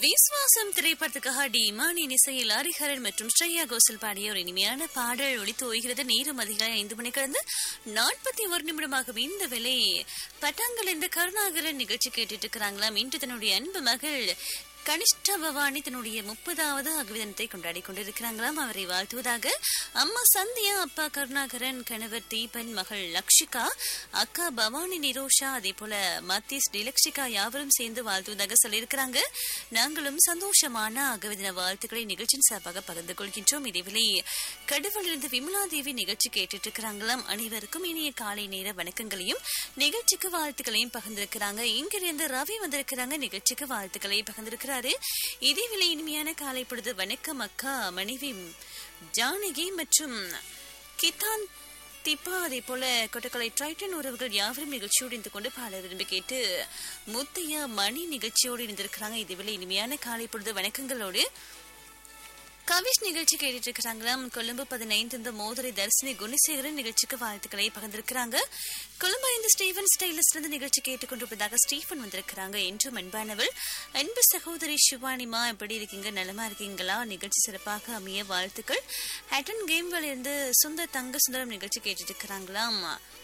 விஸ்வாசம் திரைப்படத்துக்காக டி இமானின் இசையில் ஹரிஹரன் மற்றும் ஸ்ரேயா கோசல் பாடிய ஒரு இனிமையான பாடல் ஒளித்து ஓய்கிறது நேரம் அதிகாலை ஐந்து மணி கடந்து நாற்பத்தி ஒரு நிமிடமாக இந்த வேலை பட்டாங்கல் இந்த கருணாகரன் நிகழ்ச்சி கேட்டுட்டு இருக்கிறாங்களாம் இன்று தன்னுடைய அன்பு மகள் கனிஷ்ட பவானி தன்னுடைய முப்பதாவது அகவிதனத்தை கொண்டாடி கொண்டிருக்கிறாங்களாம் அவரை வாழ்த்துவதாக அம்மா சந்தியா அப்பா கருணாகரன் கணவர் தீபன் மகள் லக்ஷிகா அக்கா பவானி நிரோஷா அதே போல மத்தீஸ் டிலக்ஷிகா யாவரும் சேர்ந்து வாழ்த்துவதாக சொல்லியிருக்கிறாங்க நாங்களும் சந்தோஷமான அகவிதன வாழ்த்துக்களை நிகழ்ச்சியின் சார்பாக பகிர்ந்து கொள்கின்றோம் இதேவேளை கடுவலிருந்து விமலா தேவி நிகழ்ச்சி கேட்டுட்டு இருக்கிறாங்களாம் அனைவருக்கும் இனிய காலை நேர வணக்கங்களையும் நிகழ்ச்சிக்கு வாழ்த்துக்களையும் பகிர்ந்திருக்கிறாங்க இங்கிருந்து ரவி வந்திருக்கிறாங்க நிகழ்ச்சிக்கு வாழ்த்துக்களை பகிர்ந்திருக்கிறாரு இதேவேளை இனிமையான காலை பொழுது வணக்கம் அக்கா மனைவி ஜானகி மற்றும் கிதான் திப்பா அதே போல கொட்டக்கலை ட்ரைட்டன் உறவுகள் யாவரும் நிகழ்ச்சியோடு இருந்து கொண்டு பாட விரும்பி கேட்டு முத்தையா மணி நிகழ்ச்சியோடு இருந்திருக்கிறாங்க இதுவேளை இனிமையான காலை பொழுது வணக்கங்களோடு கவிஷ் நிகழ்ச்சி கேட்டுட்டு இருக்கிறாங்களாம் கொழும்பு பதினைந்து இந்த மோதரை தர்சினி குணசேகரன் நிகழ்ச்சிக்கு வாழ்த்துக்களை பகிர்ந்திருக்கிறாங்க கொழும்பு ஐந்து ஸ்டீவன் ஸ்டைலஸ் இருந்து நிகழ்ச்சி கேட்டுக்கொண்டிருப்பதாக ஸ்டீஃபன் வந்திருக்கிறாங்க என்றும் அன்பானவள் அன்பு சகோதரி சிவானிமா எப்படி இருக்கீங்க நலமா இருக்கீங்களா நிகழ்ச்சி சிறப்பாக அமைய வாழ்த்துக்கள் ஹேட்டன் கேம்கள் இருந்து சுந்தர் தங்க சுந்தரம் நிகழ்ச்சி கேட்டுட்டு இருக்கிறாங்களாம்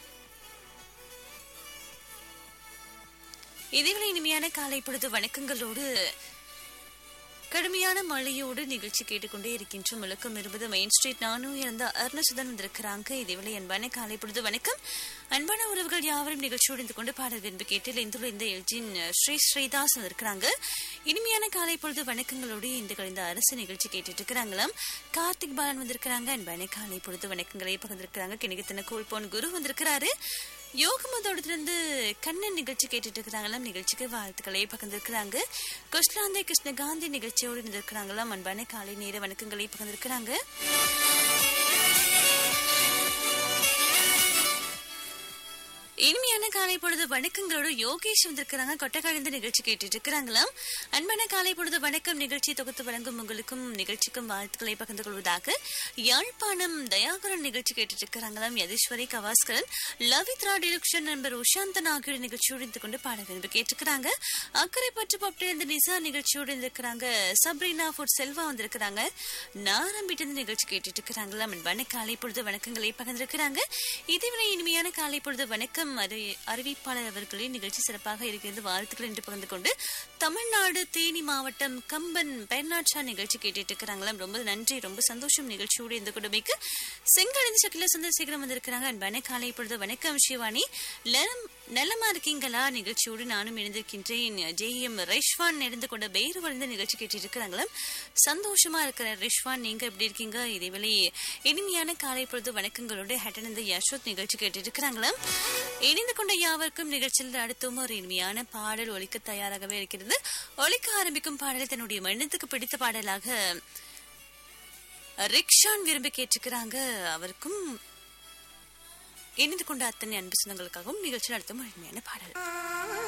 இதேவேளை இனிமையான காலை பொழுது வணக்கங்களோடு கடுமையான மழையோடு நிகழ்ச்சி கேட்டுக்கொண்டே இருக்கின்றோம் விளக்கம் இருபது மெயின் ஸ்ட்ரீட் நானும் இருந்த அருணசுதன் வந்திருக்கிறாங்க இதேவேளை அன்பான காலை பொழுது வணக்கம் அன்பான உறவுகள் யாவரும் நிகழ்ச்சியோடு இருந்து கொண்டு பாடல் விரும்பு கேட்டு இந்துள்ள இந்த எல்ஜின் ஸ்ரீ ஸ்ரீதாஸ் வந்திருக்கிறாங்க இனிமையான காலை பொழுது வணக்கங்களோடு இந்த கழிந்த அரசு நிகழ்ச்சி கேட்டுட்டு இருக்கிறாங்களாம் கார்த்திக் பாலன் வந்திருக்கிறாங்க அன்பான காலை பொழுது வணக்கங்களை பகிர்ந்திருக்கிறாங்க கிணக்கத்தின கூழ்போன் குரு வந்திருக்கிறாரு யோகமதோடத்திலிருந்து கண்ணன் நிகழ்ச்சி கேட்டுட்டு இருக்கிறாங்களாம் நிகழ்ச்சிக்கு வாழ்த்துக்களை பகிர்ந்திருக்கிறாங்க குஷ்லாந்தை கிருஷ்ணகாந்தி நிகழ்ச்சியோடு இருந்திருக்கிறாங்களாம் அன்பான காலை நேர வணக்கங்களை பகிர்ந்திருக்கிறாங்க இனிமையான காலை பொழுது வணக்கங்களோடு யோகேஷ் வந்திருக்கிறாங்க கொட்டக்காய்ந்த நிகழ்ச்சி கேட்டுட்டு இருக்கிறாங்களாம் அன்பான காலை பொழுது வணக்கம் நிகழ்ச்சி தொகுத்து வழங்கும் உங்களுக்கும் நிகழ்ச்சிக்கும் வாழ்த்துக்களை பகிர்ந்து கொள்வதாக யாழ்ப்பாணம் தயாகரன் நிகழ்ச்சி கேட்டுட்டு இருக்கிறாங்களாம் யதீஸ்வரி கவாஸ்கரன் லவித்ரா டிலக்ஷன் நண்பர் உஷாந்தன் ஆகியோர் நிகழ்ச்சியோடு இருந்து கொண்டு பாட விரும்பி கேட்டிருக்கிறாங்க அக்கறை பற்று பப்டிலிருந்து நிசா நிகழ்ச்சியோடு இருந்திருக்கிறாங்க சப்ரீனா ஃபுட் செல்வா வந்திருக்கிறாங்க நாரம்பிட்டு இருந்து நிகழ்ச்சி கேட்டுட்டு இருக்கிறாங்களாம் அன்பான காலை பொழுது வணக்கங்களை பகிர்ந்திருக்கிறாங்க இதுவரை இனிமையான காலை பொழுது வணக்கம் அறி- அறிவிப்பாளர் அவர்களின் நிகழ்ச்சி சிறப்பாக இருக்கிறது வாழ்த்துக்கள் என்று பகிர்ந்து கொண்டு தமிழ்நாடு தேனி மாவட்டம் கம்பன் பெர்னாட்ஷா நிகழ்ச்சி கேட்டுட்டு இருக்கிறாங்களாம் ரொம்ப நன்றி ரொம்ப சந்தோஷம் நிகழ்ச்சியோடு இந்த குடும்பைக்கு செங்கழிந்து சக்கில சந்திரசேகரம் வந்திருக்கிறாங்க அன்பான காலை பொழுது வணக்கம் சிவானி நலம் நலமா இருக்கீங்களா நிகழ்ச்சியோடு நானும் இணைந்திருக்கின்றேன் ஜே எம் ரைஷ்வான் இருந்து கொண்ட பெயர் வளர்ந்த நிகழ்ச்சி கேட்டு இருக்கிறாங்களாம் சந்தோஷமா இருக்கிற ரிஷ்வான் நீங்க எப்படி இருக்கீங்க இதேவேளை இனிமையான காலை பொழுது வணக்கங்களோடு ஹட்டனந்த யசோத் நிகழ்ச்சி கேட்டு இருக்கிறாங்களாம் இணைந்து கொண்ட யாவருக்கும் நிகழ்ச்சியில் அடுத்தும் ஒரு இனிமையான பாடல் ஒலிக்க தயாராகவே இருக்கிறது ஒலிக்க ஆரம்பிக்கும் பாடலை தன்னுடைய மனதுக்கு பிடித்த பாடலாக ரிக்ஷான் விரும்பி கேட்டிருக்கிறாங்க அவருக்கும் இணைந்து கொண்ட அத்தனை அன்பு சொந்தங்களுக்காகவும் நிகழ்ச்சியில் அடுத்த ஒரு இனிமையான பாடல்